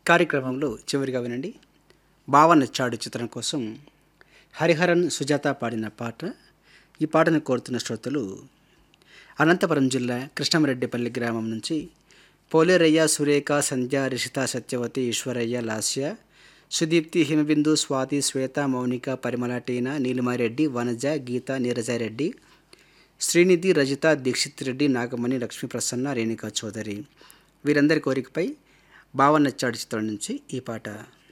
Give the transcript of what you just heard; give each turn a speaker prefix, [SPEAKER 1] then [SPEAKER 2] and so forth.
[SPEAKER 1] కార్యక్రమంలో చివరిగా వినండి బావ నచ్చాడు చిత్రం కోసం హరిహరన్ సుజాత పాడిన పాట ఈ పాటను కోరుతున్న శ్రోతలు అనంతపురం జిల్లా కృష్ణమరెడ్డిపల్లి గ్రామం నుంచి పోలేరయ్య సురేఖ సంధ్య రిషిత సత్యవతి ఈశ్వరయ్య లాస్య సుదీప్తి హిమబిందు స్వాతి శ్వేత మౌనిక పరిమళ టీనా నీలిమారెడ్డి వనజ గీత నీరజారెడ్డి శ్రీనిధి రజిత దీక్షిత్ రెడ్డి నాగమణి లక్ష్మీ ప్రసన్న రేణుకా చౌదరి వీరందరి కోరికపై భావనచ్చాడు చిత్రం నుంచి ఈ పాట